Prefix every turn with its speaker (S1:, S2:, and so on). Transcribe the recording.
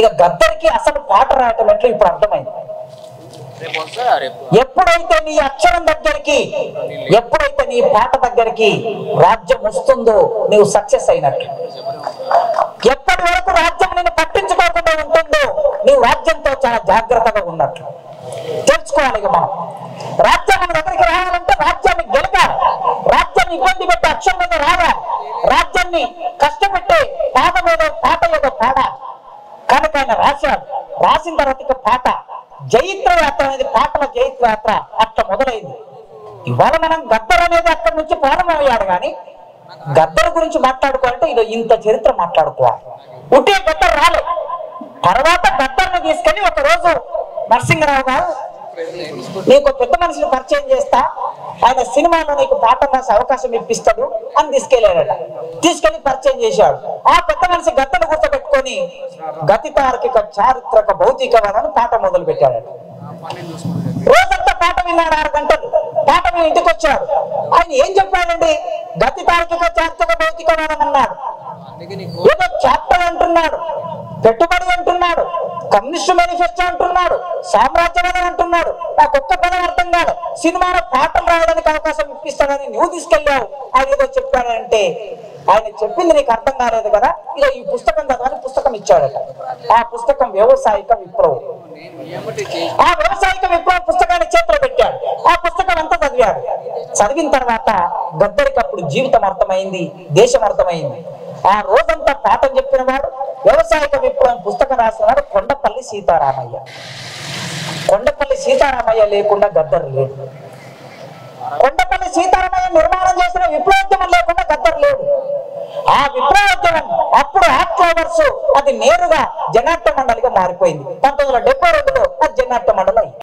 S1: ఇక గద్దరికి అసలు పాట రాయటం ఎట్లా ఇప్పుడు అర్థమైంది
S2: రేపు వస్తుందా రేపు
S1: ఎప్పుడైతే నీ అక్షరం దగ్గరికి ఎప్పుడైతే నీ పాట దగ్గరికి రాజ్యం వస్తుందో నీవు సక్సెస్ అయినట్టు ఎప్పటి వరకు రాజ్యం నిన్ను పట్టించుకోకుండా ఉంటుందో నీవు రాజ్యంతో చాలా జాగ్రత్తగా ఉన్నట్లు తెలుసుకోవాలి ఇక మనం రాజ్యం మన దగ్గరికి రావాలంటే రాజ్యాన్ని గెలకాలి రాజ్యాన్ని ఇబ్బంది పెట్టి అక్షరం మీద రావాలి రాజ్యాన్ని కష్టపెట్టి పాట మీద పాట ఏదో పాడాలి కనుక ఆయన రాశాడు రాసిన తర్వాత ఇక పాట జైత్ర యాత్ర అనేది పాటల జైత్ర యాత్ర అట్లా మొదలైంది ఇవాళ మనం గద్దర్ అనేది అక్కడి నుంచి ప్రారంభమయ్యాడు కానీ గద్దర్ గురించి మాట్లాడుకోవాలంటే ఇది ఇంత చరిత్ర మాట్లాడుకోవాలి ఉట్టే గద్దర్ రాలే తర్వాత గద్దర్ని తీసుకొని ఒక రోజు నరసింహరావు గారు నీకు పెద్ద మనిషిని పరిచయం చేస్తా ఆయన సినిమాలో నీకు పాట రాసే అవకాశం ఇప్పిస్తాడు అని తీసుకెళ్ళాడట తీసుకెళ్లి పరిచయం చేశాడు ఆ పెద్ద మనిషి గద్దను కూర్చోబెట్టుకొని గతి తార్కిక చారిత్రక భౌతికవాదని పాట మొదలు పెట్టాడట రోజంతా పాట విన్నాడు ఆరు గంటలు పాట మీ ఇంటికి వచ్చాడు ఆయన ఏం చెప్పాడండి గతి తార్కిక చారిత్రక భౌతికవాదం అన్నాడు
S2: అందుకే నీకు
S1: ఏదో చాప్టర్ అంటున్నాడు పెట్టుబడి అంటున్నాడు కమ్యూనిస్ట్ మేనిఫెస్టో అంటున్నాడు సామ్రాజ్యవాదం అంటున్నాడు నాకు ఒక్క పదం అర్థం కాదు సినిమాలో పాటలు రాయడానికి అవకాశం ఇప్పిస్తాడని నువ్వు తీసుకెళ్ళావు ఆయన ఏదో చెప్పాడంటే ఆయన చెప్పింది నీకు అర్థం కాలేదు కదా ఇక ఈ పుస్తకం చదవని పుస్తకం ఇచ్చాడట ఆ పుస్తకం వ్యవసాయిక విప్లవం
S2: నేను ఏమంటే చేసి
S1: ఆ వ్యవసాయిక విప్లవ పుస్తకాన్ని చేతిలో పెట్టాడు ఆ పుస్తకం అంతా చదివాడు చదివిన తర్వాత గద్దరికి అప్పుడు జీవితం అర్థమైంది దేశం అర్థమైంది ఆ రోజంతా పాఠం చెప్పిన వాడు వ్యవసాయిక విప్లవం పుస్తకం రాసినాడు కొండపల్లి సీతారామయ్య కొండపల్లి సీతారామయ్య లేకుండా గద్దర్ లేడు కొండపల్లి సీతారామయ్య నిర్మాణం చేసిన విప్లవోద్యమం లేకుండా గద్దర్ లేడు ఆ విప్లవోద్యమం అప్పుడు ఆక్టోబర్స్ అది నేరుగా జనాట్ట మండలిగా మారిపోయింది పంతొమ్మిది వందల డెబ్బై రెండులో అది జనాట్ట మండలి అయింది